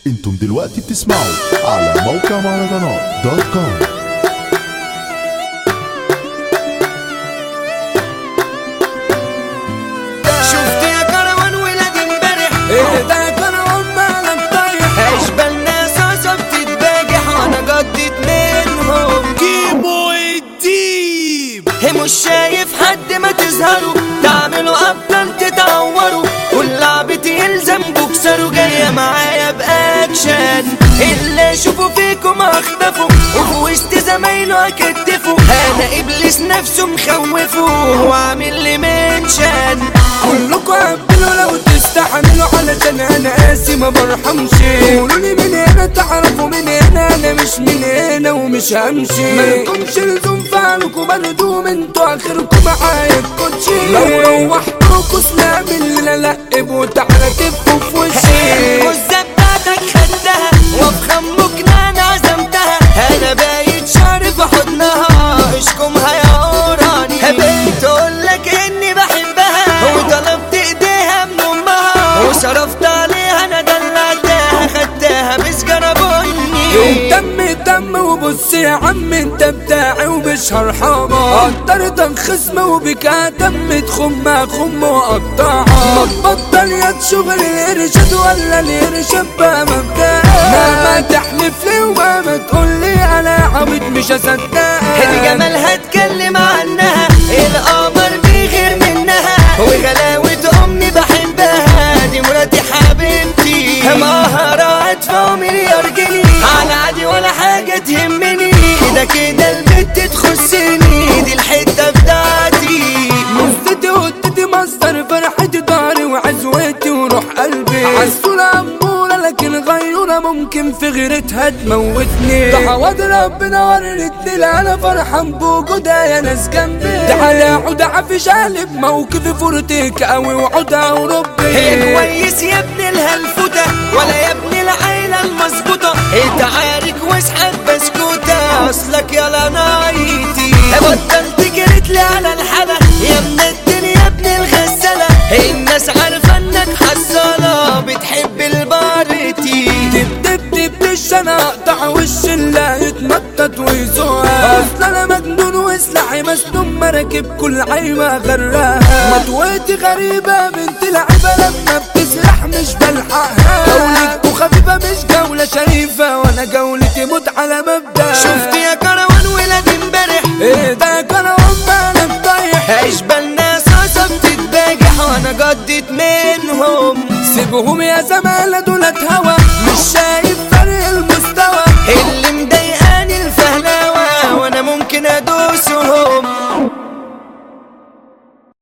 انتم دلوقتي بتسمعوا على موقع مهرجانات دوت كوم شفت يا كروان ولاد امبارح ايه ده كان عمالك طايح اشبال ناس عصا بتتباجح وانا جدت منهم جيبوا الديب مش شايف حد ما تظهروا تعملوا ابطال تتعوروا كل لعبتي يلزم بوكسروا جاية معايا باكشن اللي اشوفه فيكم اخطفه وفي وسط زمايله اكتفه انا ابليس نفسه مخوفه وعامل لي منشن كلكوا قبلوا لو تستحملوا علشان انا قاسي ما برحمش قولوا لي من هنا تعرفوا من هنا انا مش من هنا ومش همشي مالكمش لزوم فعلكوا بردوم انتوا اخركم معايا الكوتشي لو روحتوكوا سلام اللي لقب وتعالى تفوا في وشي المزة بتاعتك خدتها وافخم مكنة انا عزمتها انا بايت شعر في حضنها اشكمها يا قراني حبيت اقولك اني بحبها وطلبت ايديها من امها وصرفت عليها انا دلعتها خدتها بسجارة بني دم دم وبص يا عم انت بتاعي ومش هرحمة قدرتك خصم وبك دم تخم خم وقطعها ما تبطل يا شغل القرشد ولا القرشد بقى مبدأ مهما تحلف لي ومهما تقول لي انا عبيط مش هصدقها الجمال هتكلم عنها القمر بيغير منها وغلاوة امي بحبها دي مراتي حبيبتي مهارات فوق مليار جنيه على عادي ولا حاجة تهمني كده كده البت تخصني دي الحتة بتاعتي مستي ودتي مصدر فرحتي ضهري وعزوتي وروح قلبي عسولة أمورة لكن غيورة ممكن في غيرتها تموتني ده عوض ربنا ورتني لا أنا فرحان بوجودها يا ناس جنبي ده على عودة في شالب موقفي فرتك أوي وعودها هي وربي كويس يا ابن الهلفوتة ولا يا ابن العيلة المظبوطة انت عارك واسحب بسكوتة اصلك يا نايتي بطلت جريت لي على الحلا يا ابن الدنيا يا ابن الغسالة الناس عارفة انك حصالة بتحب البارتي دب دب دب ليش انا اقطع وش اللي يتنطط ويزوها اصل انا مجنون وسلاحي مسنون مراكب كل عيبة غراها مطويتي غريبة بنت لعيبة لما بتسرح مش بلحقها جولتكوا خفيفة مش جولة شريفة وانا جولتي موت على مبدأ شفت يا كروان ولاد امبارح ايه ده كان عمالك طايح اشبال ناس عصا بتتباجح وانا جدت منهم سيبهم يا زمالة دولت هوا